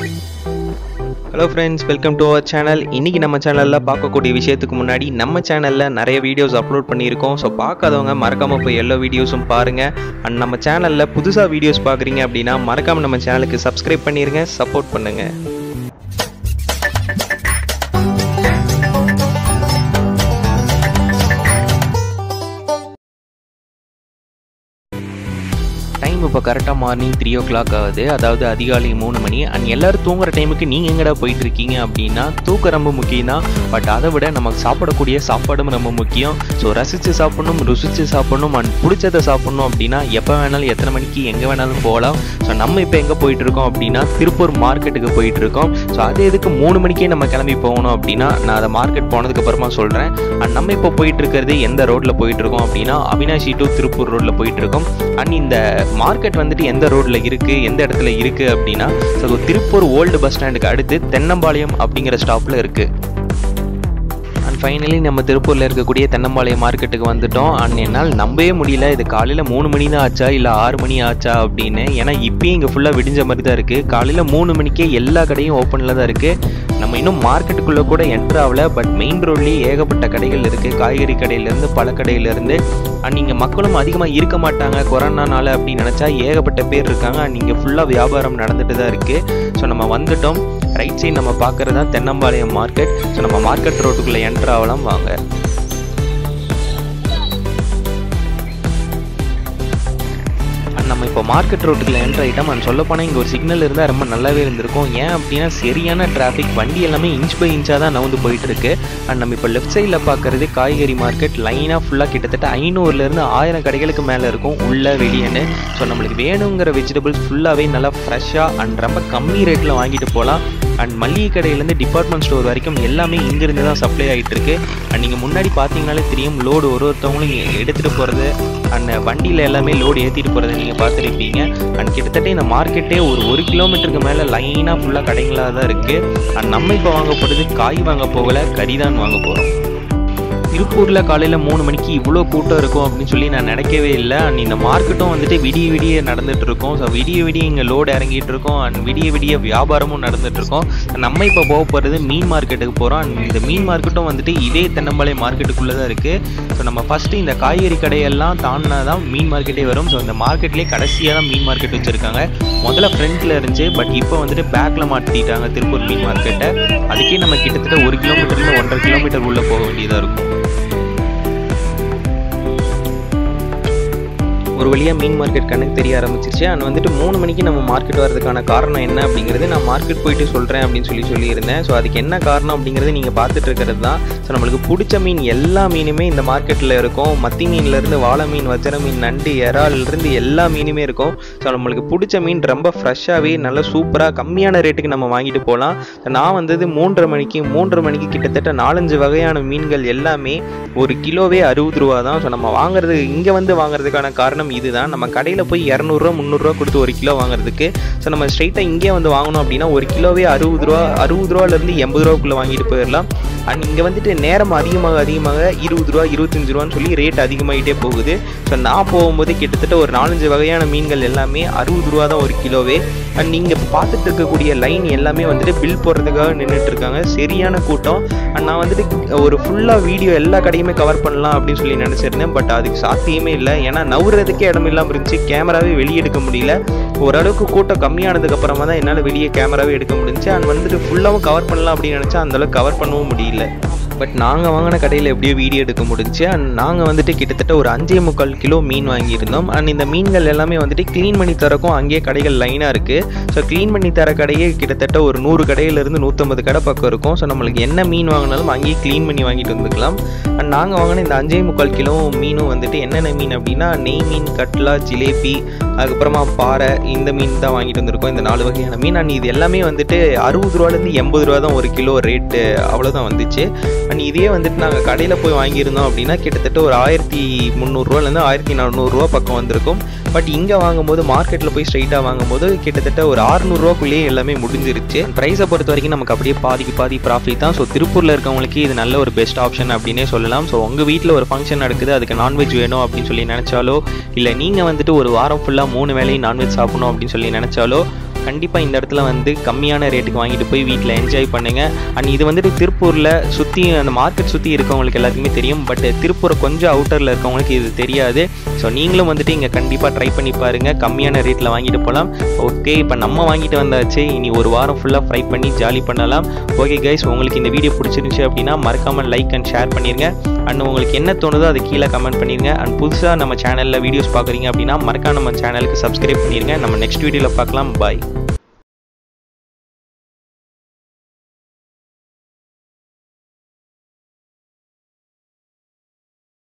hello friends welcome to our channel இன்றைக்கி நம்ம சேனலில் பார்க்கக்கூடிய விஷயத்துக்கு முன்னாடி நம்ம சேனலில் நிறைய வீடியோஸ் அப்லோட் பண்ணியிருக்கோம் ஸோ பார்க்காதவங்க மறக்காமல் போய் எல்லா வீடியோஸும் பாருங்கள் அண்ட் நம்ம சேனலில் புதுசாக வீடியோஸ் பார்க்குறீங்க அப்படின்னா மறக்காமல் நம்ம சேனலுக்கு சப்ஸ்கிரைப் பண்ணிடுங்க சப்போர்ட் பண்ணுங்கள் டைம் இப்போ கரெக்டாக மார்னிங் த்ரீ ஓ கிளாக் ஆகுது அதாவது அதிகாலை மூணு மணி அண்ட் எல்லோரும் தூங்குற டைமுக்கு நீங்கள் எங்கடா போயிட்டு இருக்கீங்க அப்படின்னா தூக்கம் ரொம்ப முக்கியம் தான் பட் அதை விட நமக்கு சாப்பிடக்கூடிய சாப்பாடும் ரொம்ப முக்கியம் ஸோ ரசித்து சாப்பிடணும் ருசித்து சாப்பிடணும் அண்ட் பிடிச்சதை சாப்பிடணும் அப்படின்னா எப்போ வேணாலும் எத்தனை மணிக்கு எங்கே வேணாலும் போகலாம் ஸோ நம்ம இப்போ எங்கே போயிட்டு இருக்கோம் அப்படின்னா திருப்பூர் மார்க்கெட்டுக்கு போயிட்டு இருக்கோம் ஸோ அது எதுக்கு மூணு மணிக்கே நம்ம கிளம்பி போகணும் அப்படின்னா நான் அதை மார்க்கெட் போனதுக்கு அப்புறமா சொல்கிறேன் அண்ட் நம்ம இப்போ போயிட்டு இருக்கிறது எந்த ரோட்டில் போயிட்டு இருக்கோம் அப்படின்னா அவினாஷி டு திருப்பூர் ரோட்டில் போயிட்டு இருக்கோம் அண்ட் இந்த மார்க்கெட் வந்துட்டு எந்த ரோட்டில் இருக்குது எந்த இடத்துல இருக்குது அப்படின்னா ஸோ திருப்பூர் ஓல்டு பஸ் ஸ்டாண்டுக்கு அடுத்து தென்னம்பாளையம் அப்படிங்கிற ஸ்டாப்பில் இருக்குது அண்ட் ஃபைனலி நம்ம திருப்பூரில் இருக்கக்கூடிய தென்னம்பாளையம் மார்க்கெட்டுக்கு வந்துட்டோம் அண்ட் என்னால் நம்பவே முடியல இது காலையில் மூணு மணி தான் ஆச்சா இல்லை ஆறு மணி ஆச்சா அப்படின்னு ஏன்னா இப்பயும் இங்கே ஃபுல்லாக விடிஞ்ச மாதிரி தான் இருக்குது காலையில் மூணு மணிக்கே எல்லா கடையும் ஓப்பனில் தான் இருக்குது நம்ம இன்னும் மார்க்கெட்டுக்குள்ளே கூட என்ட்ரு ஆகல பட் மெயின் ரோட்லேயே ஏகப்பட்ட கடைகள் இருக்குது காய்கறி கடையிலேருந்து பல கடையிலேருந்து அண்ட் இங்கே மக்களும் அதிகமாக இருக்க மாட்டாங்க கொரோனானால அப்படின்னு நினச்சா ஏகப்பட்ட பேர் இருக்காங்க அண்ட் இங்கே ஃபுல்லாக வியாபாரம் நடந்துட்டு தான் இருக்குது ஸோ நம்ம வந்துட்டோம் ரைட் சைடு நம்ம பார்க்குறது தான் தென்னம்பாளையம் மார்க்கெட் ஸோ நம்ம மார்க்கெட் ரோட்டுக்குள்ளே என்ட்ரு ஆகலாம் வாங்க அண்ட் நம்ம இப்போ மார்க்கெட் ரோட்டுக்குள்ள என்ட்ரு ஆகிட்டோம் அண்ட் சொல்ல போனால் இங்கே ஒரு சிக்னல் இருந்தால் ரொம்ப நல்லாவே இருந்திருக்கும் ஏன் அப்படின்னா சரியான டிராஃபிக் வண்டி எல்லாமே இன்ச் பை இன்ச்சாக தான் நவுந்து போயிட்டு இருக்கு அண்ட் நம்ம இப்போ லெஃப்ட் சைடில் பார்க்குறது காய்கறி மார்க்கெட் லைனாக ஃபுல்லாக கிட்டத்தட்ட ஐநூறுலேருந்து ஆயிரம் கடைகளுக்கு மேலே இருக்கும் உள்ள வெளியேன்னு ஸோ நம்மளுக்கு வேணுங்கிற வெஜிடபிள்ஸ் ஃபுல்லாகவே நல்லா ஃப்ரெஷ்ஷாக அண்ட் ரொம்ப கம்மி ரேட்டில் வாங்கிட்டு போகலாம் அண்ட் மளிகை கடையிலேருந்து டிபார்ட்மெண்ட் ஸ்டோர் வரைக்கும் எல்லாமே இங்கேருந்து தான் சப்ளை ஆகிட்டு இருக்கு அண்ட் நீங்கள் முன்னாடி பார்த்தீங்கனாலே தெரியும் லோடு ஒரு ஒருத்தவங்களும் எடுத்துகிட்டு போகிறது அண்ட் வண்டியில் எல்லாமே லோடு ஏற்றிட்டு போகிறத நீங்கள் பார்த்துருப்பீங்க அண்ட் கிட்டத்தட்ட இந்த மார்க்கெட்டே ஒரு ஒரு கிலோமீட்டருக்கு மேலே லைனாக ஃபுல்லாக கடைகளாக தான் இருக்குது அண்ட் நம்ம இப்போ வாங்க போகிறது காய் வாங்க போகலை கறி தான் வாங்க போகிறோம் திருப்பூரில் காலையில் மூணு மணிக்கு இவ்வளோ கூட்டம் இருக்கும் அப்படின்னு சொல்லி நான் நினைக்கவே இல்லை அண்ட் இந்த மார்க்கெட்டும் வந்துட்டு விடிய விடிய நடந்துட்டு இருக்கோம் ஸோ விடிய விடிய இங்கே லோடு இறங்கிட்டு இருக்கோம் அண்ட் விடிய விடிய வியாபாரமும் நடந்துட்டு இருக்கோம் நம்ம இப்போ போக போகிறது மீன் மார்க்கெட்டுக்கு போகிறோம் அண்ட் இந்த மீன் மார்க்கெட்டும் வந்துட்டு இதே தென்னம்பாளையம் மார்க்கெட்டுக்குள்ளே தான் இருக்குது ஸோ நம்ம ஃபஸ்ட்டு இந்த காய்கறி கடையெல்லாம் தாண்டினா தான் மீன் மார்க்கெட்டே வரும் ஸோ இந்த மார்க்கெட்லேயே கடைசியாக தான் மீன் மார்க்கெட் வச்சுருக்காங்க முதல்ல ஃப்ரண்ட்டில் இருந்துச்சு பட் இப்போ வந்துட்டு பேக்கில் மாற்றிட்டாங்க திருப்பூர் மீன் மார்க்கெட்டை அதுக்கே நம்ம கிட்டத்தட்ட ஒரு கிலோமீட்டர்லேருந்து ஒன்றரை கிலோமீட்டர் உள்ளே போக வேண்டியதாக இருக்கும் ஒரு வழியாக மீன் மார்க்கெட் கண்ணுக்கு தெரிய ஆரம்பிச்சிருச்சு அண்ட் வந்துட்டு மூணு மணிக்கு நம்ம மார்க்கெட் வரதுக்கான காரணம் என்ன அப்படிங்கிறது நான் மார்க்கெட் போயிட்டு சொல்கிறேன் அப்படின்னு சொல்லி சொல்லியிருந்தேன் ஸோ அதுக்கு என்ன காரணம் அப்படிங்கிறது நீங்கள் பார்த்துட்டு இருக்கிறது தான் ஸோ நம்மளுக்கு பிடிச்ச மீன் எல்லா மீனுமே இந்த மார்க்கெட்டில் இருக்கும் மத்தி மீன்லேருந்து வாழை மீன் வச்சர மீன் நண்டு இறால்லேருந்து எல்லா மீனுமே இருக்கும் ஸோ நம்மளுக்கு பிடிச்ச மீன் ரொம்ப ஃப்ரெஷ்ஷாகவே நல்லா சூப்பராக கம்மியான ரேட்டுக்கு நம்ம வாங்கிட்டு போகலாம் நான் வந்தது மூன்றரை மணிக்கு மூன்றரை மணிக்கு கிட்டத்தட்ட நாலஞ்சு வகையான மீன்கள் எல்லாமே ஒரு கிலோவே அறுபது ரூபா தான் ஸோ நம்ம வாங்குறது இங்கே வந்து வாங்குறதுக்கான காரணம் இதுதான் நம்ம கடையில் போய் இரநூறுவா முந்நூறுரூவா கொடுத்து ஒரு கிலோ வாங்குறதுக்கு ஸோ நம்ம ஸ்ட்ரைட்டாக இங்கே வந்து வாங்கணும் அப்படின்னா ஒரு கிலோவே அறுபது ரூபா அறுபது ரூபாலேருந்து எண்பது ரூபாக்குள்ளே வாங்கிட்டு போயிடலாம் அண்ட் இங்கே வந்துட்டு நேரம் அதிகமாக அதிகமாக இருபது ரூபா இருபத்தஞ்சி ரூபான்னு சொல்லி ரேட் அதிகமாகிட்டே போகுது ஸோ நான் போகும்போது கிட்டத்தட்ட ஒரு நாலஞ்சு வகையான மீன்கள் எல்லாமே அறுபது ரூபா தான் ஒரு கிலோவே அண்ட் நீங்கள் இப்போ பார்த்துட்டு இருக்கக்கூடிய லைன் எல்லாமே வந்துட்டு பில் போடுறதுக்காக நின்றுட்டு இருக்காங்க சரியான கூட்டம் அண்ட் நான் வந்துட்டு ஒரு ஃபுல்லாக வீடியோ எல்லா கடையுமே கவர் பண்ணலாம் அப்படின்னு சொல்லி நினச்சிருந்தேன் பட் அதுக்கு சாத்தியமே இல்லை ஏன்னா நவுறதுக்கே இடம் இல்லாமல் இருந்துச்சு கேமராவே வெளியே எடுக்க முடியல ஓரளவுக்கு கூட்டம் கம்மியானதுக்கு அப்புறமா தான் என்னால் வெளியே கேமராவே எடுக்க முடிஞ்சு அண்ட் வந்துட்டு ஃபுல்லாகவும் கவர் பண்ணலாம் அப்படின்னு நினச்சா அந்தளவுக்கு கவர் பண்ணவும் முடியல பட் நாங்கள் வாங்கின கடையில் எப்படியோ வீடியோ எடுக்க முடிஞ்சு அண்ட் நாங்கள் வந்துட்டு கிட்டத்தட்ட ஒரு அஞ்சே முக்கால் கிலோ மீன் வாங்கியிருந்தோம் அண்ட் இந்த மீன்கள் எல்லாமே வந்துட்டு க்ளீன் பண்ணி தரக்கும் அங்கேயே கடைகள் லைனாக இருக்குது ஸோ க்ளீன் பண்ணி தர கடையே கிட்டத்தட்ட ஒரு நூறு கடையிலேருந்து நூற்றம்பது கடை பக்கம் இருக்கும் ஸோ நம்மளுக்கு என்ன மீன் வாங்கினாலும் அங்கேயே க்ளீன் பண்ணி வாங்கிட்டு வந்துக்கலாம் அண்ட் நாங்கள் வாங்கின இந்த அஞ்சே முக்கால் கிலோ மீனும் வந்துட்டு என்னென்ன மீன் அப்படின்னா நெய் மீன் கட்லா ஜிலேபி அதுக்கப்புறமா பாறை இந்த மீன் தான் வாங்கிட்டு வந்திருக்கோம் இந்த நாலு வகையான மீன் அண்ட் இது எல்லாமே வந்துட்டு அறுபது ரூபாலேருந்து எண்பது ரூபா தான் ஒரு கிலோ ரேட்டு அவ்வளோதான் வந்துச்சு அண்ட் இதே வந்துட்டு நாங்கள் கடையில் போய் வாங்கியிருந்தோம் அப்படின்னா கிட்டத்தட்ட ஒரு ஆயிரத்தி முந்நூறுரூவாலேருந்து ஆயிரத்தி நானூறுரூவா பக்கம் வந்திருக்கும் பட் இங்கே வாங்கும்போது மார்க்கெட்டில் போய் ஸ்ட்ரைட்டாக வாங்கும்போது கிட்டத்தட்ட ஒரு ஆறுநூறுவாக்குள்ளேயே எல்லாமே முடிஞ்சிருச்சு ப்ரைஸை பொறுத்த வரைக்கும் நமக்கு அப்படியே பாதிக்கு பாதி ப்ராஃபிட் தான் ஸோ திருப்பூரில் இருக்கவங்களுக்கு இது நல்ல ஒரு பெஸ்ட் ஆப்ஷன் அப்படின்னே சொல்லலாம் ஸோ உங்கள் வீட்டில் ஒரு ஃபங்க்ஷன் நடக்குது அதுக்கு நான்வெஜ் வேணும் அப்படின்னு சொல்லி நினச்சாலோ இல்லை நீங்கள் வந்துட்டு ஒரு வாரம் ஃபுல்லாக மூணு வேலையும் நான்வெஜ் சாப்பிடணும் அப்படின்னு சொல்லி நினச்சாலோ கண்டிப்பாக இந்த இடத்துல வந்து கம்மியான ரேட்டுக்கு வாங்கிட்டு போய் வீட்டில் என்ஜாய் பண்ணுங்கள் அண்ட் இது வந்துட்டு திருப்பூரில் சுற்றி அந்த மார்க்கெட் சுற்றி இருக்கவங்களுக்கு எல்லாத்துக்குமே தெரியும் பட் திருப்பூரை கொஞ்சம் அவுட்டரில் இருக்கவங்களுக்கு இது தெரியாது ஸோ நீங்களும் வந்துட்டு இங்கே கண்டிப்பாக ட்ரை பண்ணி பாருங்கள் கம்மியான ரேட்டில் வாங்கிட்டு போகலாம் ஓகே இப்போ நம்ம வாங்கிட்டு வந்தாச்சு இனி ஒரு வாரம் ஃபுல்லாக ஃப்ரை பண்ணி ஜாலி பண்ணலாம் ஓகே கைஸ் உங்களுக்கு இந்த வீடியோ பிடிச்சிருந்துச்சு அப்படின்னா மறக்காமல் லைக் அண்ட் ஷேர் பண்ணிடுங்க அண்ட் உங்களுக்கு என்ன தோணுதோ அது கீழே கமெண்ட் பண்ணிடுங்க அண்ட் புதுசாக நம்ம சேனலில் வீடியோஸ் பார்க்குறீங்க அப்படின்னா மறக்காம நம்ம சேனலுக்கு சப்ஸ்கிரைப் பண்ணிடுங்க நம்ம நெக்ஸ்ட் வீடியோவில் பார்க்கலாம் பாய்